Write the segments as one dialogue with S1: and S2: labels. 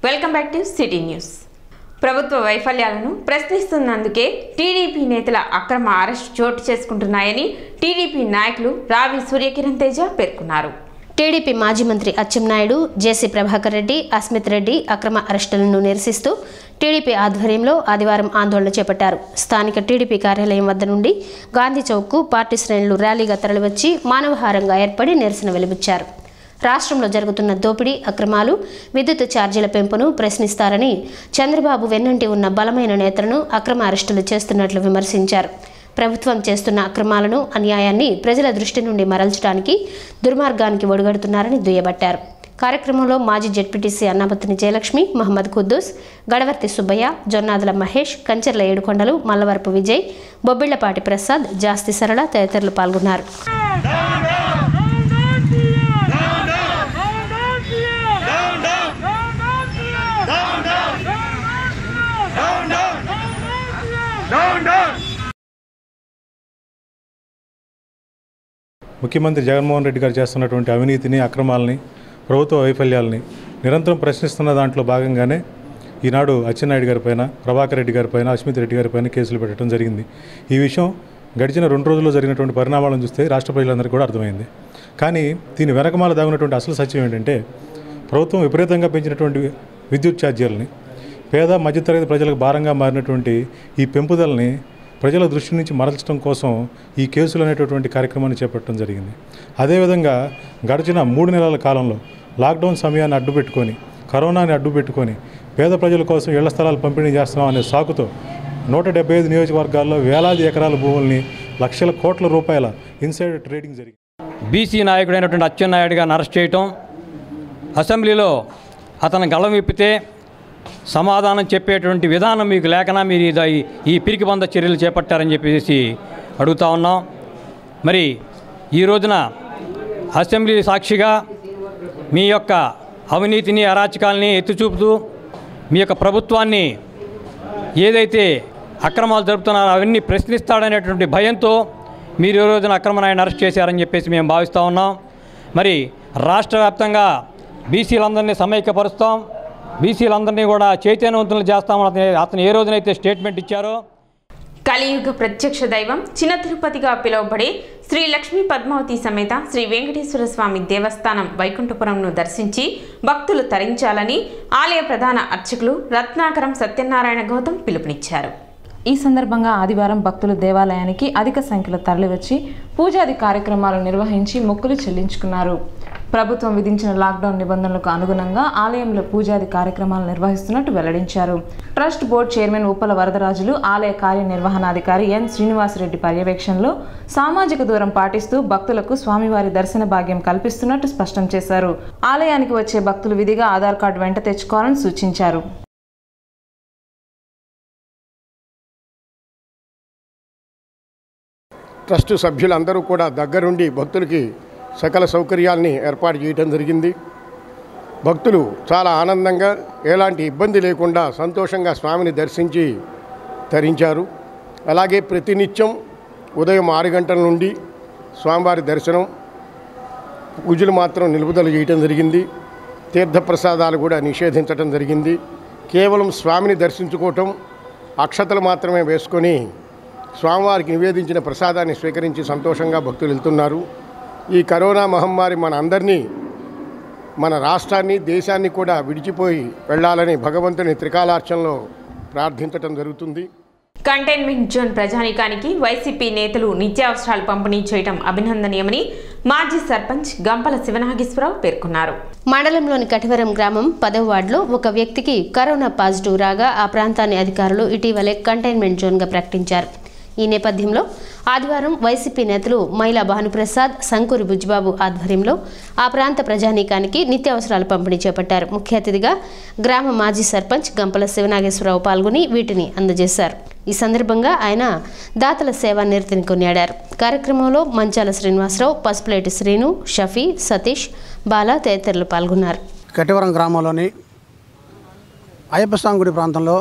S1: Welcome back to city news ప్రభుత్వ వైఫల్యాలను ప్రశ్నిస్తున్నందుకే TDP నేతల అక్రమ అరెస్ట్ చోటు చేసుకుంటున్నాయని టీడీపీ నాయకులు రావి సూర్యకిరణ్ తేజ పేర్కొన్నారు
S2: టీడీపీ మాజీ మంత్రి అచ్చెన్నాయుడు జేసీ ప్రభాకర్ రెడ్డి అస్మిత్ రెడ్డి అక్రమ అరెస్టులను నిరసిస్తూ టీడీపీ ఆధ్వర్యంలో ఆదివారం ఆందోళన చేపట్టారు స్థానిక టీడీపీ కార్యాలయం వద్ద నుండి గాంధీ చౌక్కు పార్టీ శ్రేణులు ర్యాలీగా తరలివచ్చి మానవహారంగా ఏర్పడి నిరసన వెలిబుచ్చారు రాష్ట్రంలో జరుగుతున్న దోపిడీ అక్రమాలు విద్యుత్ ఛార్జీల పెంపును ప్రశ్నిస్తారని చంద్రబాబు వెన్నంటి ఉన్న బలమైన నేతలను అక్రమ అరెస్టులు చేస్తున్నట్లు విమర్శించారు ప్రభుత్వం చేస్తున్న అక్రమాలను అన్యాయాన్ని ప్రజల దృష్టి నుండి మరల్చడానికి దుర్మార్గానికి ఒడిగడుతున్నారని దుయ్యబట్టారు కార్యక్రమంలో మాజీ జడ్పీటీసీ అన్నాపత్తిని జయలక్ష్మి మహమ్మద్ ఖుద్దూస్ గడవర్తి సుబ్బయ్య జొన్నాదుల మహేష్ కంచర్ల ఏడుకొండలు మల్లవరపు విజయ్ బొబ్బిళ్లపాటి ప్రసాద్ జాస్తి సరళ తదితరులు పాల్గొన్నారు
S3: ముఖ్యమంత్రి జగన్మోహన్ రెడ్డి గారు చేస్తున్నటువంటి అవినీతిని అక్రమాలని ప్రభుత్వ వైఫల్యాలని నిరంతరం ప్రశ్నిస్తున్న దాంట్లో భాగంగానే ఈనాడు అచ్చెన్నాయుడు గారి పైన ప్రభాకర్ రెడ్డి గారి పైన అస్మిత్ రెడ్డి గారి పైన కేసులు పెట్టడం జరిగింది ఈ విషయం గడిచిన రెండు రోజుల్లో జరిగినటువంటి పరిణామాలను చూస్తే రాష్ట్ర ప్రజలందరికీ కూడా అర్థమైంది కానీ దీని వెనకమాల దాగినటువంటి అసలు సత్యం ఏంటంటే ప్రభుత్వం విపరీతంగా పెంచినటువంటి విద్యుత్ ఛార్జీలని పేద మధ్యతరగతి ప్రజలకు భారంగా మారినటువంటి ఈ పెంపుదలని ప్రజల దృష్టి నుంచి మరల్చడం కోసం ఈ కేసులు అనేటటువంటి కార్యక్రమాన్ని చేపట్టడం జరిగింది అదేవిధంగా గడిచిన మూడు నెలల కాలంలో లాక్డౌన్ సమయాన్ని అడ్డు పెట్టుకొని కరోనాని అడ్డు పెట్టుకొని పేద ప్రజల కోసం ఇళ్ల స్థలాలు పంపిణీ చేస్తున్నాం అనే సాకుతో నూట డెబ్బై ఐదు నియోజకవర్గాల్లో వేలాది ఎకరాల భూముల్ని లక్షల కోట్ల రూపాయల ఇన్సైడ్ ట్రేడింగ్ జరిగింది
S4: బీసీ నాయకుడైనటువంటి అచ్చెన్నాయుడు గారిని అరెస్ట్ చేయటం అసెంబ్లీలో అతను గళం విప్పితే సమాధానం చెప్పేటువంటి విధానం మీకు లేకనా మీరు ఇది ఈ- ఈ పిరికిబంద చర్యలు చేపట్టారని చెప్పేసి అడుగుతా ఉన్నాం మరి ఈ రోజున అసెంబ్లీ సాక్షిగా మీ యొక్క అవినీతిని అరాచకాలని ఎత్తి చూపుతూ మీ యొక్క ప్రభుత్వాన్ని ఏదైతే అక్రమాలు జరుపుతున్నారో అవన్నీ ప్రశ్నిస్తాడనేటువంటి భయంతో మీరు ఈ రోజున అక్రమనాయని అరెస్ట్ చేశారని చెప్పేసి మేము భావిస్తూ ఉన్నాం మరి రాష్ట్ర వ్యాప్తంగా బీసీలందరినీ సమైక్యపరుస్తాం బీసీలందరినీ కూడా చైతన్యవంతులు చేస్తామని అతను అతను ఏ రోజునైతే స్టేట్మెంట్ ఇచ్చారో
S1: కలియుగ ప్రత్యక్ష దైవం చిన్న తిరుపతిగా పిలువబడే శ్రీ లక్ష్మీ పద్మావతి సమేత శ్రీ వెంకటేశ్వర స్వామి దేవస్థానం వైకుంఠపురంను దర్శించి భక్తులు తరించాలని ఆలయ ప్రధాన అర్చకులు రత్నాకరం సత్యనారాయణ గౌతమ్ పిలుపునిచ్చారు
S5: ఈ సందర్భంగా ఆదివారం భక్తులు దేవాలయానికి అధిక సంఖ్యలో తరలివచ్చి పూజాది కార్యక్రమాలు నిర్వహించి మొక్కులు చెల్లించుకున్నారు ప్రభుత్వం విధించిన లాక్డౌన్ నిబంధనలకు అనుగుణంగా ఆలయంలో పూజాది కార్యక్రమాలు నిర్వహిస్తున్నట్టు వెల్లడించారు trust board chairman Uppala Varadarajulu ఆలయ కార్యనిర్వహణాధికారి ఎన్ శ్రీనివాసరెడ్డి పర్యవేక్షణలో సామాజిక దూరం పాటిస్తూ భక్తులకు స్వామివారి దర్శన భాగ్యం కల్పిస్తున్నట్టు స్పష్టం చేశారు ఆలయానికి వచ్చే భక్తులు విధిగా ఆధార్ కార్డు వెంట తెచ్చుకోవాలని సూచించారు
S6: ట్రస్ట్ సభ్యులందరూ కూడా దగ్గరుండి భక్తులకి సకల సౌకర్యాల్ని ఏర్పాటు చేయడం జరిగింది భక్తులు చాలా ఆనందంగా ఎలాంటి ఇబ్బంది లేకుండా సంతోషంగా స్వామిని దర్శించి తరించారు అలాగే ప్రతినిత్యం ఉదయం ఆరు గంటల నుండి స్వామివారి దర్శనం పూజలు మాత్రం నిలుపుదల చేయటం జరిగింది తీర్థప్రసాదాలు కూడా నిషేధించటం జరిగింది కేవలం స్వామిని దర్శించుకోవటం అక్షతలు మాత్రమే వేసుకొని స్వామివారికి నివేదించిన ప్రసాదాన్ని స్వీకరించి సంతోషంగా భక్తులు వెళ్తున్నారు ఈ కరోనా మహమ్మారి మన అందరినీ మన రాష్ట్రాన్ని దేశాన్ని కూడా విడిచిపోయి వెళ్ళాలని భగవంతుని త్రికాలార్చనలో ప్రార్థించటం జరుగుతుంది
S1: కంటైన్మెంట్ జోన్ ప్రజానీకానికి వైసీపీ నేతలు నిత్యావసరాలు పంపిణీ చేయడం అభినందనీయమని మాజీ సర్పంచ్ గంపల శివనాగేశ్వరరావు పేర్కొన్నారు
S2: మండలంలోని కటివరం గ్రామం పదవ వార్డులో ఒక వ్యక్తికి కరోనా పాజిటివ్ రాగా ఆ ప్రాంతాన్ని అధికారులు ఇటీవలే కంటైన్మెంట్ జోన్గా ప్రకటించారు ఈ నేపథ్యంలో ఆదివారం వైసీపీ నేతలు మైలా భానుప్రసాద్ సంకూరి బుజ్జిబాబు ఆధ్వర్యంలో ఆ ప్రాంత ప్రజానీకానికి నిత్యావసరాల పంపిణీ చేపట్టారు ముఖ్య అతిథిగా గ్రామ మాజీ సర్పంచ్ గంపల శివనాగేశ్వరరావు పాల్గొని వీటిని అందజేశారు ఈ సందర్భంగా ఆయన దాతల సేవా నిరతిని కొనియాడారు కార్యక్రమంలో మంచాల శ్రీనివాసరావు పసుపులేటి శ్రీను షఫీ సతీష్ బాలా తదితరులు పాల్గొన్నారు
S7: కటివరం గ్రామంలోని అయ్యప్ప స్వామి గుడి ప్రాంతంలో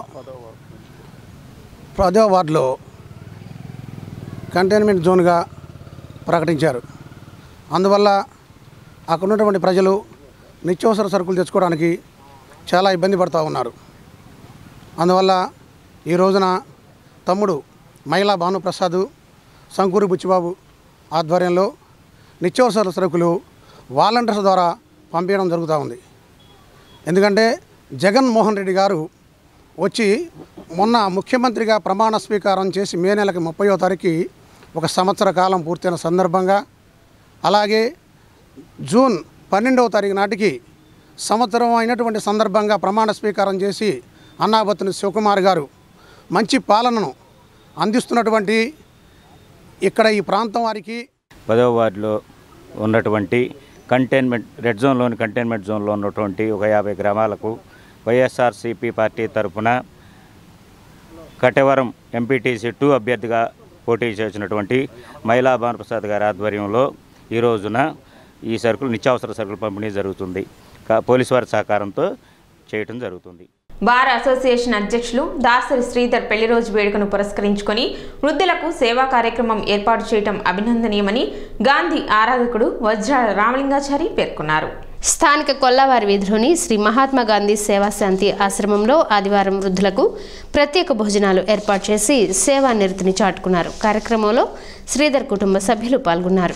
S7: పదో వార్డులో కంటైన్మెంట్ జోన్గా ప్రకటించారు అందువల్ల అక్కడ ఉన్నటువంటి ప్రజలు నిత్యావసర సరుకులు తెచ్చుకోవడానికి చాలా ఇబ్బంది పడుతూ ఉన్నారు అందువల్ల ఈ రోజున తమ్ముడు మైలా భానుప్రసాద్ సంకూరి బుచ్చిబాబు ఆధ్వర్యంలో నిత్యావసర సరుకులు వాలంటీర్స్ ద్వారా పంపించడం జరుగుతూ ఉంది ఎందుకంటే జగన్మోహన్ రెడ్డి గారు వచ్చి మొన్న ముఖ్యమంత్రిగా ప్రమాణ స్వీకారం చేసి మే నెలకి ముప్పయో తారీఖు ఒక సంవత్సర కాలం పూర్తయిన సందర్భంగా అలాగే జూన్ పన్నెండవ తారీఖు నాటికి సంవత్సరం అయినటువంటి సందర్భంగా ప్రమాణ స్వీకారం చేసి అన్నాబత్తుని శివకుమార్ గారు మంచి పాలనను అందిస్తున్నటువంటి ఇక్కడ ఈ ప్రాంతం వారికి
S8: పదవ వార్డులో ఉన్నటువంటి కంటైన్మెంట్ రెడ్ జోన్లోని కంటైన్మెంట్ జోన్లో ఉన్నటువంటి ఒక యాభై గ్రామాలకు వైఎస్ఆర్సీపీ పార్టీ తరఫున కటవరం ఎంపీటీసీ టూ అభ్యర్థిగా పోటీ చేసినటువంటి మైలా భానుప్రసాద్ గారి ఆధ్వర్యంలో ఈ రోజున ఈ సరుకులు నిత్యావసర సరుకులు పంపిణీ జరుగుతుంది కా- పోలీసు వారి సహకారంతో చేయటం జరుగుతుంది
S1: బార్ అసోసియేషన్ అధ్యక్షులు దాసరి శ్రీధర్ పెళ్లి రోజు వేడుకను పురస్కరించుకొని వృద్ధులకు సేవా కార్యక్రమం ఏర్పాటు చేయడం అభినందనీయమని గాంధీ ఆరాధకుడు వజ్రాల రామలింగాచారి పేర్కొన్నారు
S2: స్థానిక కొల్లవారి వీధిలోని శ్రీ మహాత్మా గాంధీ సేవాశాంతి ఆశ్రమంలో ఆదివారం వృద్ధులకు ప్రత్యేక భోజనాలు ఏర్పాటు చేసి సేవా నిరతిని చాటుకున్నారు కార్యక్రమంలో శ్రీధర్ కుటుంబ సభ్యులు పాల్గొన్నారు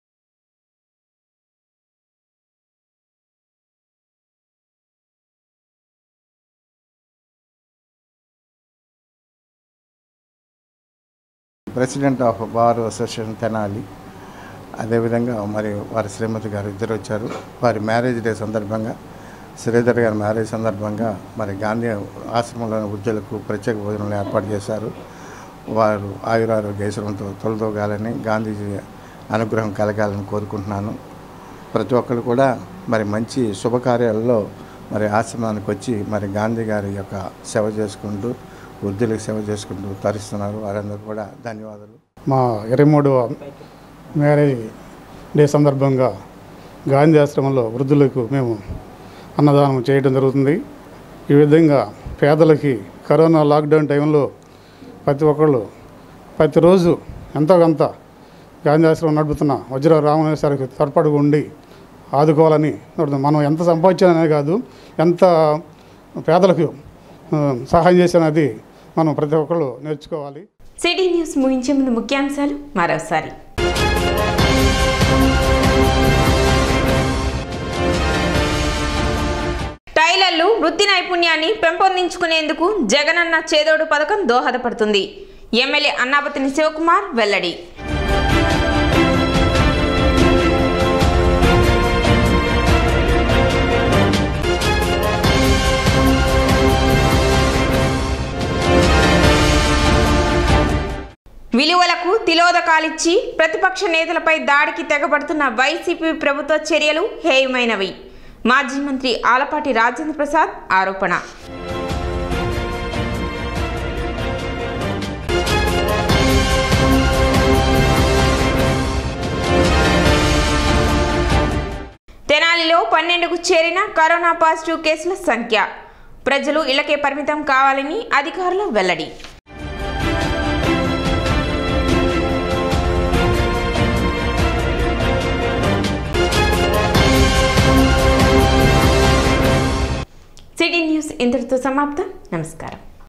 S9: president of bar association Tenali అదేవిధంగా మరి వారి శ్రీమతి గారు ఇద్దరు వచ్చారు వారి మ్యారేజ్ డే సందర్భంగా శ్రీధర్ గారి మ్యారేజ్ సందర్భంగా మరి గాంధీ ఆశ్రమంలోని వృద్ధులకు ప్రత్యేక భోజనాలు ఏర్పాటు చేశారు వారు ఆయురారోగ్య ఐశ్వర్యంతో తొలతోగాలని గాంధీజీ అనుగ్రహం కలగాలని కోరుకుంటున్నాను ప్రతి ఒక్కరు కూడా మరి మంచి శుభకార్యాలలో మరి ఆశ్రమానికి వచ్చి మరి గాంధీ గారి యొక్క సేవ చేసుకుంటూ వృద్ధులకు సేవ చేసుకుంటూ తరిస్తున్నారు వారందరూ కూడా ధన్యవాదాలు
S10: మా ఇరవై మూడవ మ్యారేజ్ డే సందర్భంగా గాంధీ ఆశ్రమంలో వృద్ధులకు మేము అన్నదానం చేయడం జరుగుతుంది ఈ విధంగా పేదలకి కరోనా లాక్డౌన్ టైంలో ప్రతి ఒక్కళ్ళు ప్రతిరోజు ఎంతో కొంత గాంధీ ఆశ్రమం నడుపుతున్న వజ్ర రామేశ్వరికి తోడ్పాటుగా ఉండి ఆదుకోవాలని కోరుతున్నాం. మనం ఎంత సంపాదించాలనే కాదు ఎంత పేదలకు ఆ, సహాయం చేసినది మనం ప్రతి ఒక్కళ్ళు నేర్చుకోవాలి
S1: సిటీ న్యూస్ ముగించే ముందు ముఖ్యాంశాలు మరోసారి టైలర్లు వృత్తి నైపుణ్యాన్ని పెంపొందించుకునేందుకు జగనన్న చేదోడు పథకం దోహదపడుతుంది ఎమ్మెల్యే అన్నాపతిని శివకుమార్ వెల్లడి విలువలకు తిలోదకాలిచ్చి ప్రతిపక్ష నేతలపై దాడికి తెగబడుతున్న వైసీపీ ప్రభుత్వ చర్యలు హేయమైనవి మాజీ మంత్రి ఆలపాటి రాజేంద్ర ప్రసాద్ ఆరోపణ తెనాలిలో పన్నెండుకు చేరిన కరోనా పాజిటివ్ కేసుల సంఖ్య ప్రజలు ఇళ్లకే పరిమితం కావాలని అధికారులు వెల్లడి సిటీ న్యూస్ ఇంతటితో సమాప్తం నమస్కారం